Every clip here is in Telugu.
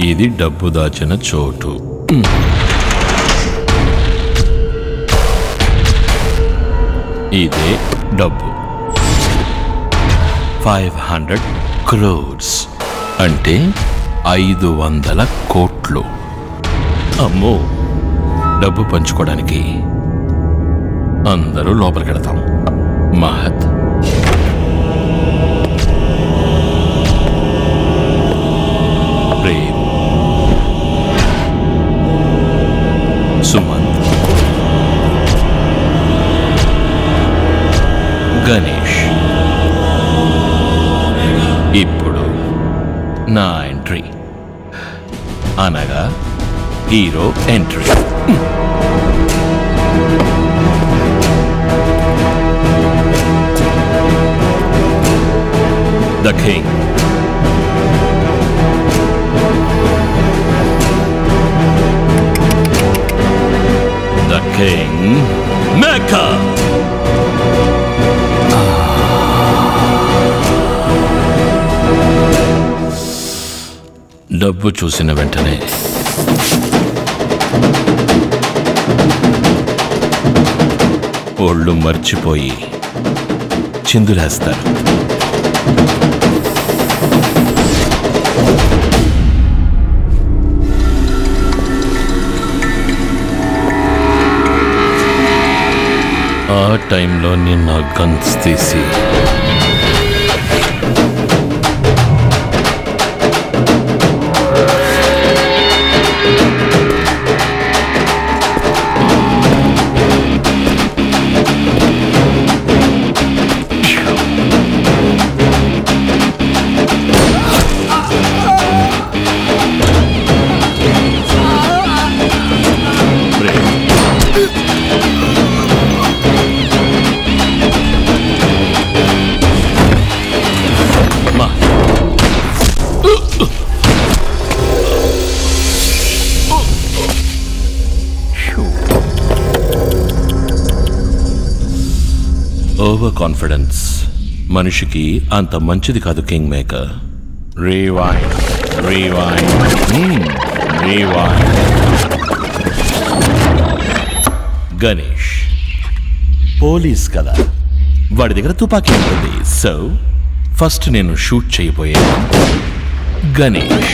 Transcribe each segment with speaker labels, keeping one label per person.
Speaker 1: ఇది డబ్బు దాచిన చోటు ఇదే డబ్బు ఫైవ్ హండ్రెడ్ క్రోర్స్ అంటే ఐదు వందల కోట్లు అమ్మో డబ్బు పంచుకోవడానికి అందరూ లోపలికెడతాం మహత్ ప్రేమ్ సుమంత్ గణేష్ ఇప్పుడు నా ఎంట్రీ అనగా hero entry the king the king మేకా డబ్బు చూసిన వెంటనే ఒళ్ళు మర్చిపోయి చిందులేస్తారు ఆ టైంలో నేను నా గన్స్ తీసి మా ఓవర్ కాన్ఫిడెన్స్ మనిషికి అంత మంచిది కాదు king maker rewind rewind rewind Ganesh police కదా వాడి దగ్గర తుపాకీ ఉంటుంది సో ఫస్ట్ నేను షూట్ చేయబోయాను గణేష్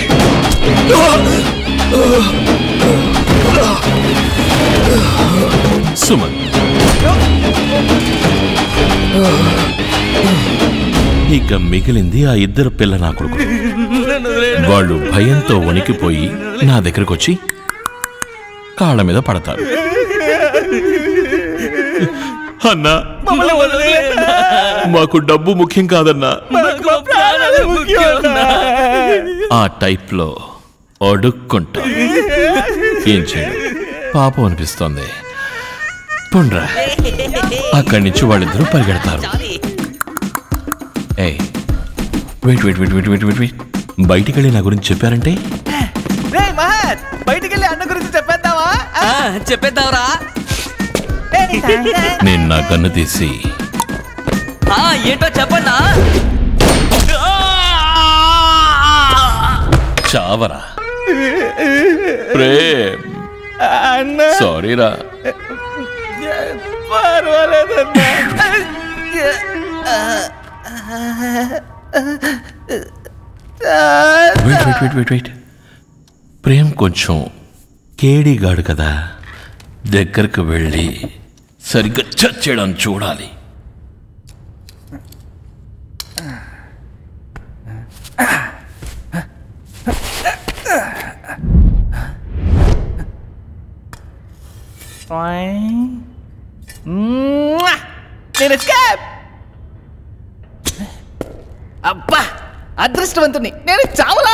Speaker 1: సుమన్ ఇక మిగిలింది ఆ ఇద్దరు పిల్ల నా కొడుకు వాళ్ళు భయంతో వణికిపోయి నా దగ్గరకు వచ్చి కాళ్ళ మీద పడతారు అన్నా మాకు డబ్బు ముఖ్యం కాదన్నా ఆ టైప్లో అడుక్కుంటా ఏం చేయడం పాపం అనిపిస్తోంది పుండ్రా అక్కడి నుంచి వాళ్ళిద్దరూ పరిగెడతారు ఏ wait wait wait wait wait wait wait బయటికి వెళ్ళి నా గురించి చెప్పారంటే
Speaker 2: రే మహత్ బయటికి వెళ్ళి అన్న గురించి చెప్పేద్దావా
Speaker 3: ఆ, చెప్పేద్దాంరా
Speaker 1: నేను నా కన్ను తీసి
Speaker 3: ఆ, ఏంటో చెప్పన్నా
Speaker 1: చావరా ప్రేమ్
Speaker 2: అన్న
Speaker 1: సారీరా
Speaker 2: పర్వాలేదన్నా
Speaker 1: wait wait wait wait wait Prem కొంచెం కేడిగాడు కదా దగ్గరకు వెళ్ళి సరిగ్గా చచ్చేయడం చూడాలి
Speaker 2: నేను escape. అబ్బా అదృష్టవంతుని నేను చావలా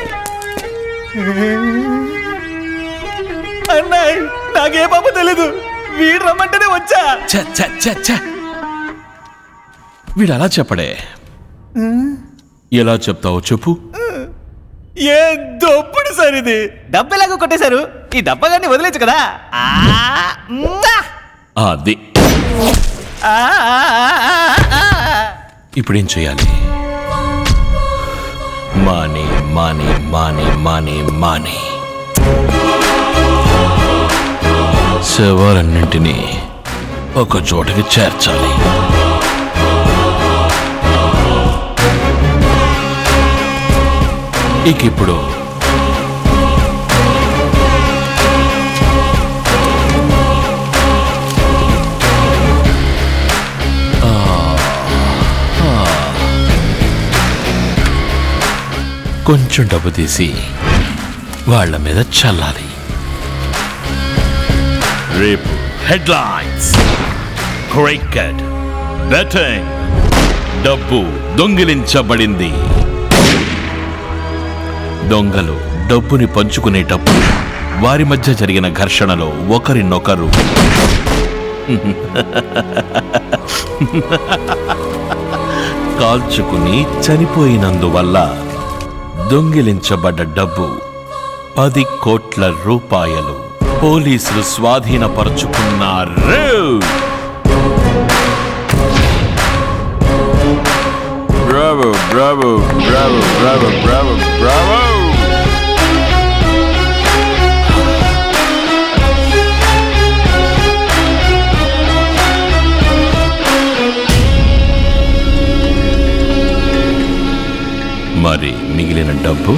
Speaker 2: అన్నాయ్ నాకే పాప తెలీదు వీడు రమ్మంటేనే వచ్చా
Speaker 1: ఛ, ఛ, ఛ, ఛ. వీడు అలా చెప్పడే ఎలా చెప్తావో చెప్పు
Speaker 2: ఏ దొప్పుడు సార్ ఇది డబ్బెలాగో కొట్టేశారు ఈ డబ్బగాన్ని వదిలేచ్చు కదా ఆ, మ్మా!
Speaker 1: అది
Speaker 2: ఆ, ఆ, ఆ, ఆ, ఆ.
Speaker 1: ఇప్పుడేం చేయాలి మనీ మాని మాని మాని మాని శవాలన్నింటినీ ఒక చోటకి చేర్చాలి ఇక ఇప్పుడు కొంచెం డబ్బు తీసి వాళ్ళ మీద చల్లాలి రేపు హెడ్లైన్స్ క్రికెట్ బెట్టింగ్ డబ్బు దొంగిలించబడింది దొంగలు డబ్బుని పంచుకునేటప్పుడు వారి మధ్య జరిగిన ఘర్షణలో ఒకరినొకరు కాల్చుకుని చనిపోయినందువల్ల దొంగిలించబడ్డ డబ్బు పది కోట్ల రూపాయలు పోలీసులు స్వాధీనపరుచుకున్నారు bravo bravo bravo bravo bravo bravo మరి మిగిలిన డబ్బు